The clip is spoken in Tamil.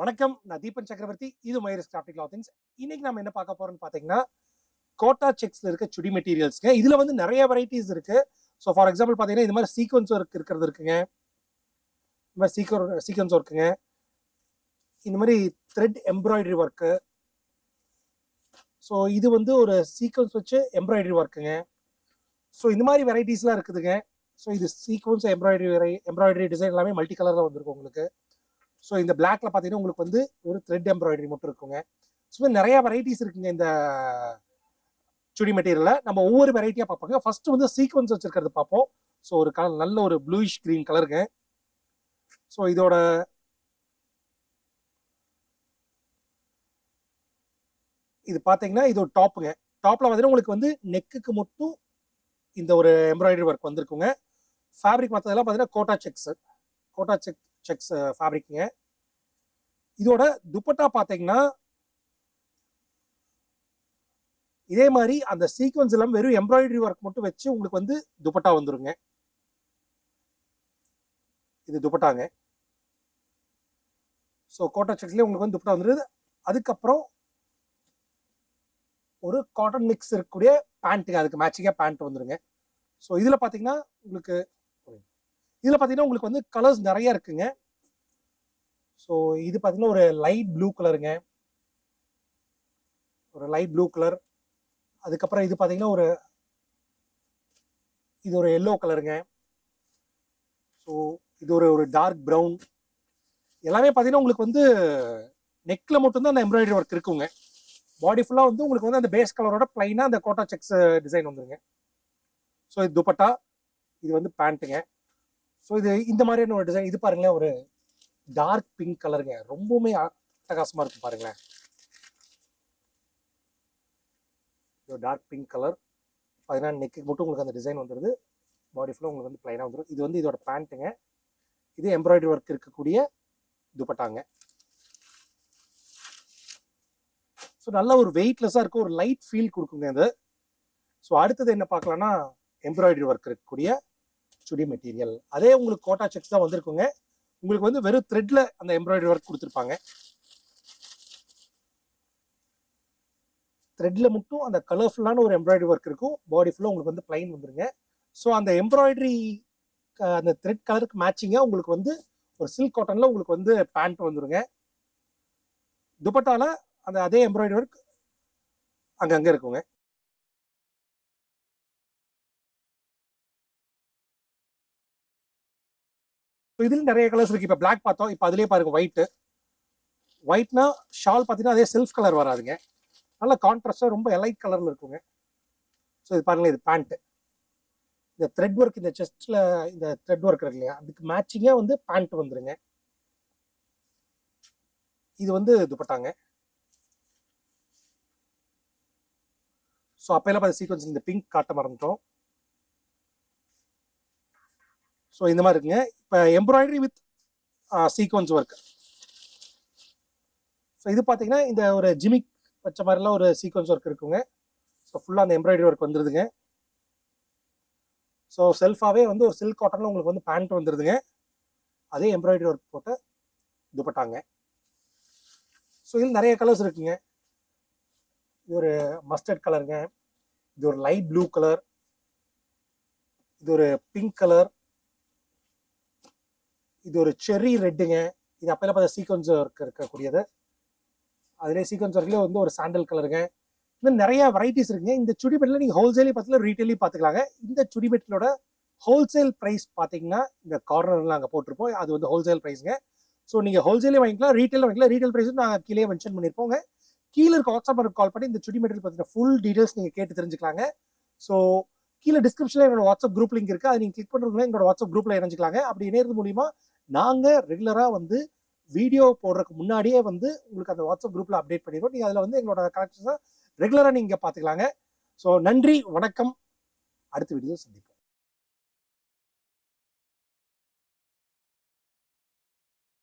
வணக்கம் நான் தீபன் சக்கரவர்த்தி இது மயூரஸ் கிராஃப்டிக் கிளாத்திங்ஸ் இன்னைக்கு நம்ம என்ன பார்க்க போறோம்னு பார்த்தீங்கன்னா கோட்டா செக்ஸ்ல இருக்க சுடி மெட்டீரியல்ஸ்ங்க இதுல வந்து நிறைய வெரைட்டிஸ் இருக்கு ஸோ ஃபார் எக்ஸாம்பிள் பார்த்தீங்கன்னா இது மாதிரி சீக்வன்ஸ் ஒர்க் இருக்கிறது இருக்குங்க இந்த மாதிரி சீக்வன் சீக்வன்ஸ் ஒர்க்குங்க இந்த மாதிரி த்ரெட் எம்ப்ராய்டரி ஒர்க்கு ஸோ இது வந்து ஒரு சீக்வன்ஸ் வச்சு எம்ப்ராய்டரி ஒர்க்குங்க ஸோ இந்த மாதிரி வெரைட்டிஸ்லாம் இருக்குதுங்க ஸோ இது சீக்வன்ஸ் எம்ப்ராய்டரி எம்ப்ராய்டரி டிசைன் எல்லாமே மல்டி கலரில் வந்திருக்கும் உங்களுக்கு ஸோ இந்த பிளாக்ல பார்த்தீங்கன்னா உங்களுக்கு வந்து ஒரு த்ரெட் எம்ப்ராய்டரி மட்டும் இருக்குங்க ஸோ நிறைய வெரைட்டிஸ் இருக்குங்க இந்த சுடி மெட்டீரியலில் நம்ம ஒவ்வொரு வெரைட்டியாக பார்ப்போங்க ஃபர்ஸ்ட் வந்து சீக்வன்ஸ் வச்சிருக்கிறது பார்ப்போம் ஸோ ஒரு கலர் நல்ல ஒரு ப்ளூயிஷ் கிரீன் கலருங்க ஸோ இதோட இது பார்த்தீங்கன்னா இது ஒரு டாப்புங்க டாப்ல பார்த்தீங்கன்னா உங்களுக்கு வந்து நெக்குக்கு மட்டும் இந்த ஒரு எம்ப்ராய்டரி ஒர்க் வந்திருக்குங்க ஃபேப்ரிக் மற்றதெல்லாம் பார்த்தீங்கன்னா Kota checks Kota check checks ஃபேப்ரிக்குங்க இதோட துப்பட்டா பார்த்தீங்கன்னா இதே மாதிரி அந்த சீக்வன்ஸ் எல்லாம் வெறும் எம்ப்ராய்டரி ஒர்க் மட்டும் வச்சு உங்களுக்கு வந்து துப்பட்டா வந்துருங்க இது துப்பட்டாங்க ஸோ கோட்டா செக்ஸ்லேயே உங்களுக்கு வந்து துப்பட்டா வந்துருது அதுக்கப்புறம் ஒரு காட்டன் மிக்ஸ் இருக்கக்கூடிய பேண்ட்டுங்க அதுக்கு மேட்சிங்காக பேண்ட் வந்துருங்க ஸோ இதில் பார்த்தீங்கன்னா உங்களுக்கு இதில் பார்த்தீங்கன்னா உங்களுக்கு வந்து கலர்ஸ் நிறைய இருக்குங்க ஸோ இது பார்த்தீங்கன்னா ஒரு லைட் ப்ளூ கலருங்க ஒரு லைட் ப்ளூ கலர் அதுக்கப்புறம் இது பார்த்தீங்கன்னா ஒரு இது ஒரு எல்லோ கலருங்க ஸோ இது ஒரு ஒரு டார்க் ப்ரௌன் எல்லாமே பார்த்தீங்கன்னா உங்களுக்கு வந்து நெக்கில் மட்டும்தான் அந்த எம்ப்ராய்டரி ஒர்க் இருக்குங்க பாடி ஃபுல்லாக வந்து உங்களுக்கு வந்து அந்த பேஸ் கலரோட பிளைனாக அந்த கோட்டா செக்ஸ் டிசைன் வந்துருங்க ஸோ இது துப்பட்டா இது வந்து பேண்ட்டுங்க ஸோ இது இந்த மாதிரியான ஒரு டிசைன் இது பாருங்களேன் ஒரு டார்க் பிங்க் கலருங்க ரொம்பவுமே அட்டகாசமாக இருக்கும் பாருங்களேன் இது டார்க் பிங்க் கலர் பார்த்தீங்கன்னா நெக்கு மட்டும் உங்களுக்கு அந்த டிசைன் வந்துடுது பாடி ஃபுல்லாக உங்களுக்கு வந்து பிளைனாக வந்துடும் இது வந்து இதோட பேண்ட்டுங்க இது எம்ப்ராய்டரி ஒர்க் இருக்கக்கூடிய துப்பட்டாங்க ஸோ நல்ல ஒரு வெயிட்லெஸ்ஸாக இருக்கும் ஒரு லைட் ஃபீல் கொடுக்குங்க இது ஸோ அடுத்தது என்ன பார்க்கலாம்னா எம்ப்ராய்டரி ஒர்க் இருக்கக்கூடிய சுடி மெட்டீரியல் அதே உங்களுக்கு கோட்டா செக்ஸ் தான் வந்திருக்குங்க உங்களுக்கு வந்து வெறும் த்ரெட்ல அந்த எம்ப்ராய்டரி ஒர்க் கொடுத்துருப்பாங்க த்ரெட்ல மட்டும் அந்த கலர்ஃபுல்லான ஒரு எம்ப்ராய்டரி ஒர்க் இருக்கும் பாடி ஃபுல்லாக உங்களுக்கு வந்து பிளைன் வந்துருங்க ஸோ அந்த எம்ப்ராய்டரி அந்த த்ரெட் கலருக்கு மேட்சிங்காக உங்களுக்கு வந்து ஒரு சில்க் காட்டன்ல உங்களுக்கு வந்து பேண்ட் வந்துருங்க துப்பட்டால அந்த அதே எம்ப்ராய்டரி ஒர்க் அங்கங்க இருக்குங்க இதுல நிறைய கலர்ஸ் இருக்கு இப்ப பிளாக் பார்த்தோம் இப்ப அதுலயே பாருங்க ஒயிட் ஒயிட்னா ஷால் பார்த்தீங்கன்னா அதே செல்ஃப் கலர் வராதுங்க நல்ல கான்ட்ராஸ்டா ரொம்ப எலைட் கலர்ல இருக்குங்க ஸோ இது பாருங்களேன் இது பேண்ட் இந்த த்ரெட் ஒர்க் இந்த செஸ்ட்ல இந்த த்ரெட் ஒர்க் இருக்கு இல்லையா அதுக்கு மேட்சிங்கா வந்து பேண்ட் வந்துருங்க இது வந்து துப்பட்டாங்க ஸோ அப்பெல்லாம் பார்த்து சீக்வன்ஸ் இந்த பிங்க் காட்ட மறந்துட்டோம் ஸோ இந்த மாதிரி இருக்குங்க இப்போ embroidery with sequins work so இது பார்த்தீங்கன்னா இந்த ஒரு ஜிமிக் வச்ச மாதிரிலாம் ஒரு சீக்வன்ஸ் ஒர்க் இருக்குங்க ஸோ ஃபுல்லாக அந்த எம்ப்ராய்டரி ஒர்க் வந்துருதுங்க ஸோ செல்ஃபாகவே வந்து ஒரு சில்க் காட்டனில் உங்களுக்கு வந்து பேண்ட் வந்துருதுங்க அதே எம்ப்ராய்டரி ஒர்க் போட்டு துப்பட்டாங்க ஸோ இதில் நிறைய கலர்ஸ் இருக்குங்க இது ஒரு மஸ்டர்ட் கலருங்க இது ஒரு லைட் ப்ளூ கலர் இது ஒரு பிங்க் கலர் இது ஒரு செர்ரி ரெட்டுங்க இது அப்பெல்லாம் பார்த்தா சீக்வன்ஸ் ஒர்க் இருக்கக்கூடியது அதுலேயே சீக்வன்ஸ் ஒர்க்லேயே வந்து ஒரு சாண்டல் கலருங்க இன்னும் நிறைய வெரைட்டிஸ் இருக்குங்க இந்த சுடிபெட்டில் நீங்கள் ஹோல்சேலையும் பார்த்துக்கலாம் ரீட்டைலையும் பார்த்துக்கலாங்க இந்த சுடிபெட்டிலோட ஹோல்சேல் ப்ரைஸ் பார்த்தீங்கன்னா இந்த கார்னரில் நாங்கள் போட்டிருப்போம் அது வந்து ஹோல்சேல் ப்ரைஸுங்க ஸோ நீங்கள் ஹோல்சேலே வாங்கிக்கலாம் ரீட்டைல் வாங்கிக்கலாம் ரீட்டைல் ப்ரைஸும் நாங்கள் கீழே மென்ஷன் பண்ணியிருப்போங்க கீழே இருக்க வாட்ஸ்அப் நம்பருக்கு கால் பண்ணி இந்த சுடி மெட்டீரியல் பற்றின ஃபுல் டீடைல்ஸ் நீங்கள் கேட்டு தெரிஞ்சுக்கலாங்க ஸோ கீழே டிஸ்கிரிப்ஷனில் என்னோட வாட்ஸ்அப் குரூப் லிங்க் இருக்குது அதை நீங்கள் கிளிக் பண்ணுறதுல எங்களோட வாட்ஸ்அப் குரூப்பில் இணைஞ்சிக்கலாங்க அப்படி இணையது மூலிமா நாங்கள் ரெகுலராக வந்து வீடியோ போடுறதுக்கு முன்னாடியே வந்து உங்களுக்கு அந்த வாட்ஸ்அப் குரூப்பில் அப்டேட் பண்ணிடுவோம் நீங்கள் அதில் வந்து எங்களோட கலெக்ஷன்ஸை ரெகுலராக நீங்கள் பார்த்துக்கலாங்க ஸோ நன்றி வணக்கம் அடுத்த வீடியோ சந்திப்போம்